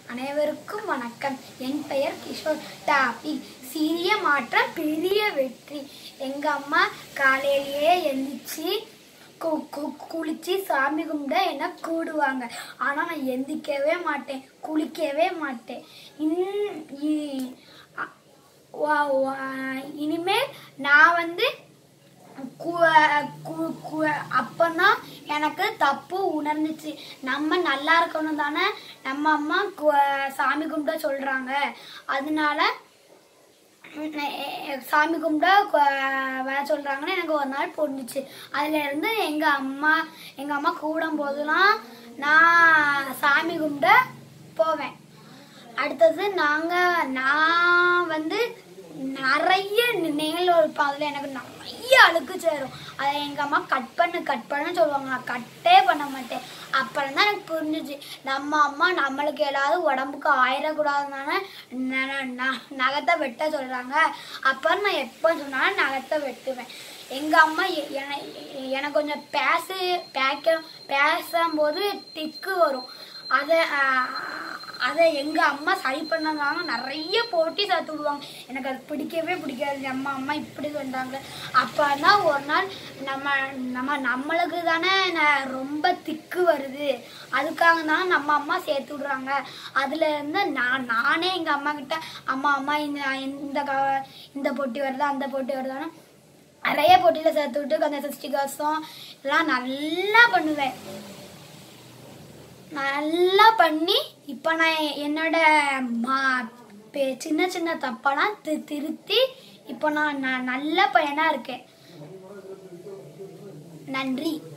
அனைவருக்கும் வணக்கம் என் பெயர் கிஷோர் டாபிக் சிறிய மாற்றம் பெரிய வெற்றி எங்க அம்மா காலையிலேயே எந்திரிச்சு கு- கு- குளிச்சு சாமி கும்பிட என்ன கூடுவாங்க ஆனா நான் எந்திரிக்கவே மாட்டேன் குளிக்கவே மாட்டேன் இன் இ- அ- வா- வா- இனிமேல் நான் வந்து கு- கு- கு- அப்பதான் எனக்கு தப்பு உணர்ந்துச்சு நம்ம நல்லா இருக்கணும் தானே நம்ம அம்மா கு- சாமி கும்பிட சொல்றாங்க அதனால உம், எ- சாமி கும்பிட கு- வர சொல்றாங்கன்னு எனக்கு ஒரு நாள் புரிஞ்சிச்சு அதுல இருந்து எங்க அம்மா எங்க அம்மா கூடும் போதெல்லாம் நான் சாமி கும்பிட போவேன் அடுத்தது நாங்க நான் வந்து நிறைய நெல் வைப்பேன் அதுல எனக்கு நிறைய அழுக்கு சேரும் அதை எங்க அம்மா கட் பண்ணு கட் பண்ணு சொல்லுவாங்க நான் கட்டே பண்ண மாட்டேன் அப்புறம் தான் எனக்கு புரிஞ்சுச்சு நம்ம அம்மா நம்மளுக்கு ஏதாவது உடம்புக்கு ஆயிடக்கூடாதுனால ந- ந- நகத்தை வெட்ட சொல்றாங்க அப்புறம் நான் எப்போ சொன்னாலும் நகத்தை வெட்டுவேன் எங்க அம்மா எ- என- எனக்கு கொஞ்சம் பேச பேக்க பேசும்போது டிக்கு வரும் அதை அதை எங்க அம்மா சரி பண்ணதாங்க நிறைய போட்டி சேர்த்து விடுவாங்க எனக்கு அது பிடிக்கவே பிடிக்காது அம்மா அம்மா இப்படி சொன்னாங்க அப்பனா ஒரு நாள் நம்ம நம்ம நம்மளுக்கு தானே ந- ரொம்ப திக்கு வருது அதுக்காக தான் நம்ம அம்மா சேர்த்து விடுறாங்க அதுல இருந்து நான் நானே எங்க அம்மா கிட்ட அம்மா அம்மா இந்த இந்த க- இந்த போட்டி வருதா அந்த போட்டி வருதான்னு நிறைய போட்டியில சேர்த்து விட்டு அந்த சிருஷ்டி கவசம் எல்லாம் நல்லா பண்ணுவேன் நல்லா பண்ணி இப்போ நான் என்னோட மா பெ- சின்ன சின்ன தப்பெல்லாம் தி திருத்தி இப்போ நான் நான் நல்ல பையனா இருக்கேன் நன்றி